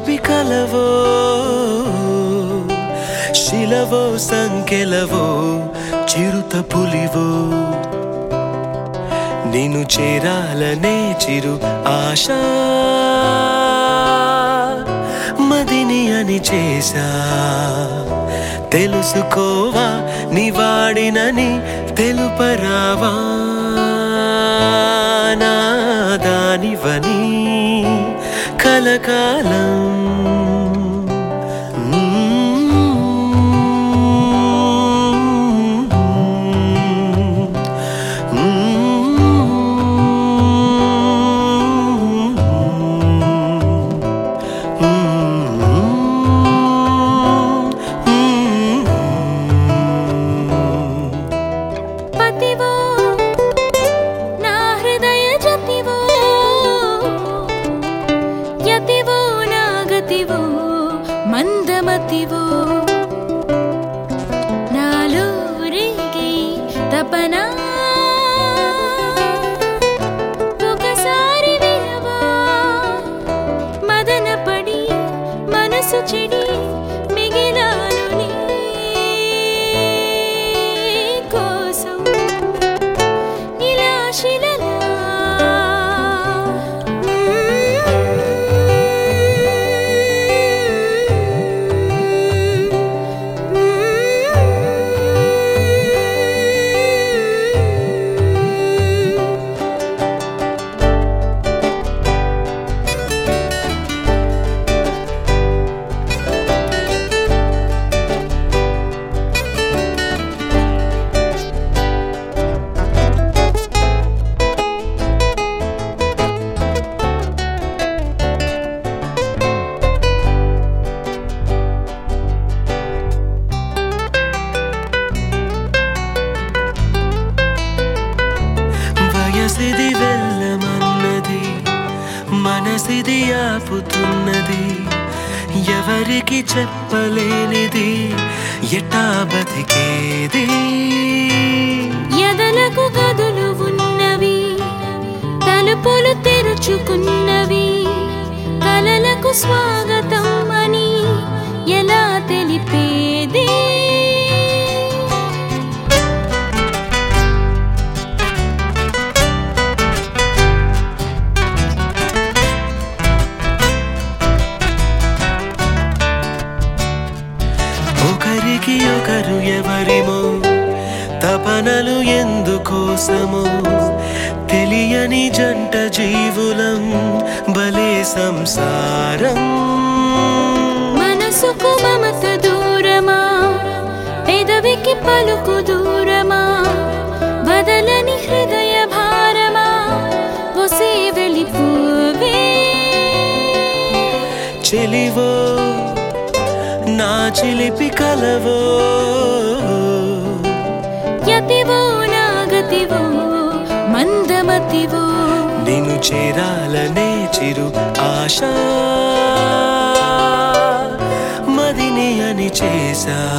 చిలిపి కలవో శిలవో సంకెలవో చిరుత పులివో నిన్ను చేరాలనే చిరు ఆశ మదిని అని చేశా తెలుసుకోవా నివాడినని తెలుపరావా నా దానివని కలకాలం పతివో నా హృదయ జతివో యతివో నా గతివో మందమతివో నాలో రేగే తపనా ఒకసారి వినవా మదన పడి మనసు చెడి మిగిలాను నీ కోసం ఇలా శిలలా వయసిది వెళ్ళమన్నది మనసిది ఆపుతున్నది ఎవరికి చెప్పలేనిది ఎటా బతికేది ఎదలకు గదులు ఉన్నవి తలుపులు తెరుచుకున్నవి కలలకు స్వాగతం అని ఎలా తెలిపేది ఒకరికి ఒకరు ఎవరిమో తపనలు ఎందుకోసమో తెలియని జంట జీవులం భలే సంసారం మనసుకు మమత దూరమా పెదవికి పలుకు దూరమా బదలని హృదయ భారమా ఒసే వెళ్ళిపోవే చెలివో నా చిలిపి కలవో యతివో నా గతివో మందమతివో నిన్ను చేరాలనే చిరు ఆశ మదిని అని చేశా